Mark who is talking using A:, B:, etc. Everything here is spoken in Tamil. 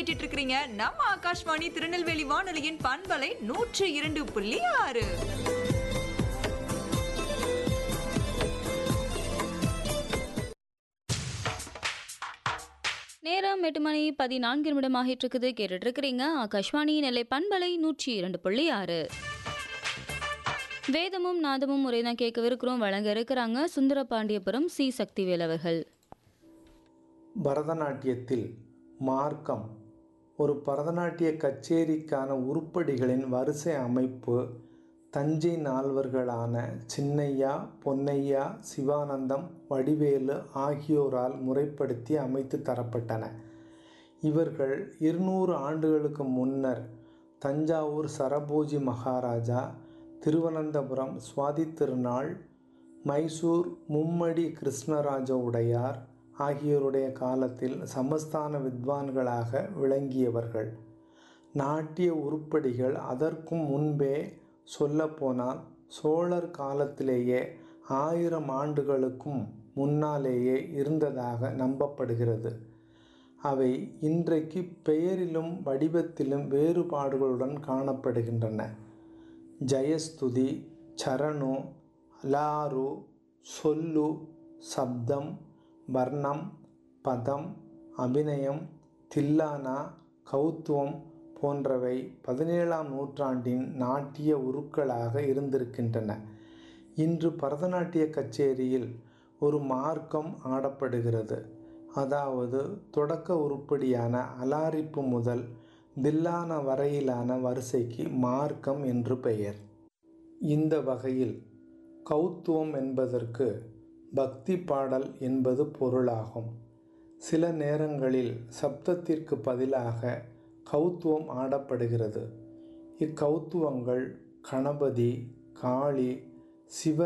A: கேட்டுட்டு இருக்கிறீங்க நம்ம ஆகாஷ்வாணி திருநெல்வேலி வானொலியின் பண்பலை நூற்று இரண்டு புள்ளி ஆறு
B: நேரம் எட்டு மணி பதினான்கு நிமிடமாகிட்டு இருக்குது கேட்டுட்டு இருக்கிறீங்க ஆகாஷ்வாணி நெல்லை பண்பலை நூற்றி இரண்டு புள்ளி ஆறு வேதமும் நாதமும் முறை தான் கேட்கவிருக்கிறோம் வழங்க இருக்கிறாங்க சுந்தரபாண்டியபுரம் சி சக்திவேல் அவர்கள்
C: பரதநாட்டியத்தில் மார்க்கம் ஒரு பரதநாட்டிய கச்சேரிக்கான உருப்படிகளின் வரிசை அமைப்பு தஞ்சை நால்வர்களான சின்னையா பொன்னையா சிவானந்தம் வடிவேலு ஆகியோரால் முறைப்படுத்தி அமைத்து தரப்பட்டன இவர்கள் இருநூறு ஆண்டுகளுக்கு முன்னர் தஞ்சாவூர் சரபோஜி மகாராஜா திருவனந்தபுரம் சுவாதி திருநாள் மைசூர் மும்மடி கிருஷ்ணராஜ உடையார் ஆகியோருடைய காலத்தில் சமஸ்தான வித்வான்களாக விளங்கியவர்கள் நாட்டிய உருப்படிகள் அதற்கும் முன்பே சொல்லப்போனால் சோழர் காலத்திலேயே ஆயிரம் ஆண்டுகளுக்கும் முன்னாலேயே இருந்ததாக நம்பப்படுகிறது அவை இன்றைக்கு பெயரிலும் வடிவத்திலும் வேறுபாடுகளுடன் காணப்படுகின்றன ஜெயஸ்துதி சரணு லாரு சொல்லு சப்தம் வர்ணம் பதம் அபிநயம் தில்லானா கௌத்துவம் போன்றவை பதினேழாம் நூற்றாண்டின் நாட்டிய உருக்களாக இருந்திருக்கின்றன இன்று பரதநாட்டிய கச்சேரியில் ஒரு மார்க்கம் ஆடப்படுகிறது அதாவது தொடக்க உருப்படியான அலாரிப்பு முதல் தில்லான வரையிலான வரிசைக்கு மார்க்கம் என்று பெயர் இந்த வகையில் கௌத்துவம் என்பதற்கு பக்தி பாடல் என்பது பொருளாகும் சில நேரங்களில் சப்தத்திற்கு பதிலாக கௌத்துவம் ஆடப்படுகிறது இக்கௌத்துவங்கள் கணபதி காளி சிவ